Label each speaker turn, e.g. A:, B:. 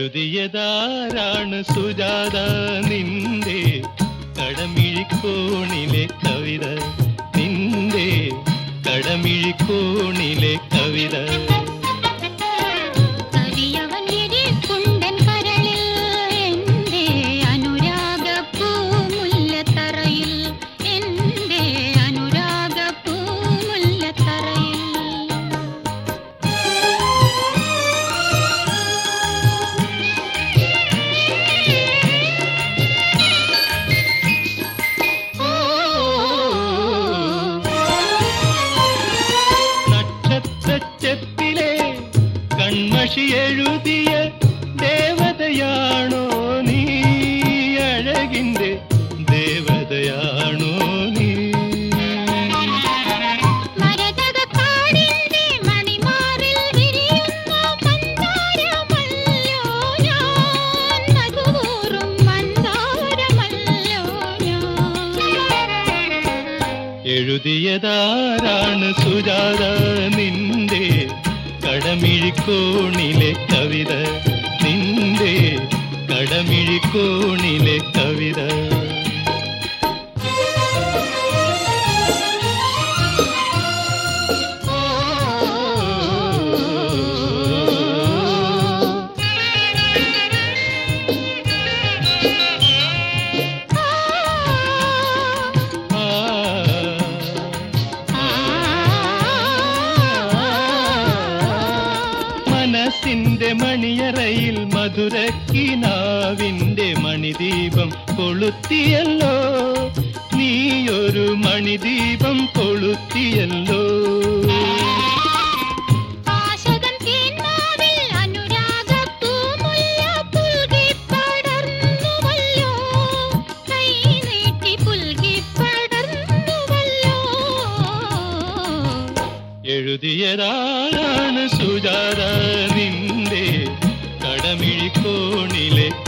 A: എഴുതിയതാരാണ് സുജാത നിന്റെ കടമിഴിക്കോണിലെ കവിത നിന്റെ കടമിഴിക്കോണിലെ കവിത
B: കവിയവൻ എരിക്കുണ്ടൻ കരളിൽ എന്റെ അനുരാഗപ്പൂ മുല്ലത്തറയിൽ എന്റെ അനുരാഗപ്പൂ മുല്ലത്തറയിൽ
A: നക്ഷത്രച്ചെപ്പിലെ കൺമഷി എഴുതിയ ദേവതയാണോ നീ അഴകിന്റെ ദേവതയാണോ നീ
B: മരതകക്കാടിന്റെ മണിമാറിൽ വിരിയുന്ന മന്ദാരമല്ലോ ഞാൻ മധുവൂറും മന്ദാരമല്ലോ ഞാൻ
A: എഴുതിയതാരാണ് സുജാത നിന്റെ കടമിഴിക്കോണിലെ കവിത നിന്റെ കടമിഴിക്കോണിലെ കവിത മനസ്സിന്റെ മണിയറയിൽ മധുരക്കിനാവിന്റെ മണിദീപം കൊളുത്തിയല്ലോ നീയൊരു മണിദീപം കൊളുത്തിയല്ലോ
B: ആശകൻ തേന്മാവിൽ അനുരാഗപ്പൂമുല്ല പുൽകി പടർന്നുവല്ലോ കൈ നീട്ടി പുൽകി പടർന്നുവല്ലോ
A: എഴുതിയതാരാണ് സുജാത നിന്റെ കടമിഴിക്കോണിലെ